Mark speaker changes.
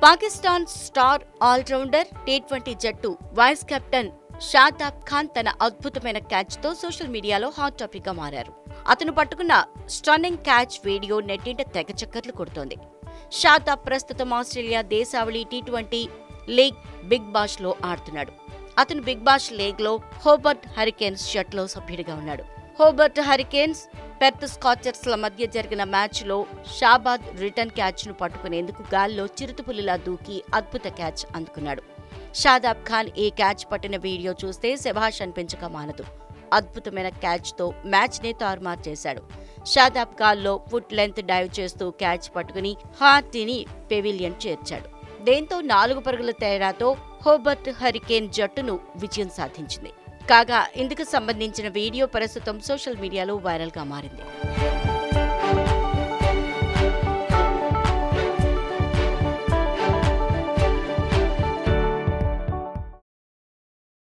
Speaker 1: Pakistan star allrounder T twenty జట్టు vice captain Shadab Khan తన అద్భుతమైన క్యాచ్ తో సోషల్ మీడియాలో హాట్ టాపిక్ గా మారారు అతను పట్టుకున్న స్టన్నింగ్ క్యాచ్ వీడియో నెట్టింట తెగ చక్కర్లు కొడుతోంది షాదాబ్ ప్రస్తుతం ఆస్ట్రేలియా దేశావళి T twenty league Big Bash లో ఆడుతున్నాడు అతను బిగ్ బాష్ లీగ్ లో హోబర్ట్ హరికేన్స్ జట్టులో సభ్యుడిగా ఉన్నాడు హోబర్ట్ హరికేన్స్ పెర్త్ స్కాచర్స్ ల మధ్య జరిగిన మ్యాచ్ లో షాబాద్ రిటర్న్ క్యాచ్ ను పట్టుకునేందుకు గాల్లో చిరుతుపులిలా దూకి అద్భుత క్యాచ్ అందుకున్నాడు షాదాబ్ ఖాన్ ఈ క్యాచ్ పట్టిన వీడియో చూస్తే శభాష్ అనిపించక మానదు అద్భుతమైన క్యాచ్ తో మ్యాచ్ ని తారుమారు చేశాడు షాదాబ్ గాల్లో ఫుట్ లెంత్ డైవ్ చేస్తూ క్యాచ్ పట్టుకుని హార్టీని పెవిలియన్ చేర్చాడు దీంతో నాలుగు పరుగుల తేడాతో హోబర్ట్ హరికేన్ జట్టును విజయం సాధించింది కాగా ఇందుకు సంబంధించిన వీడియో ప్రస్తుతం సోషల్ మీడియాలో వైరల్ గా మారింది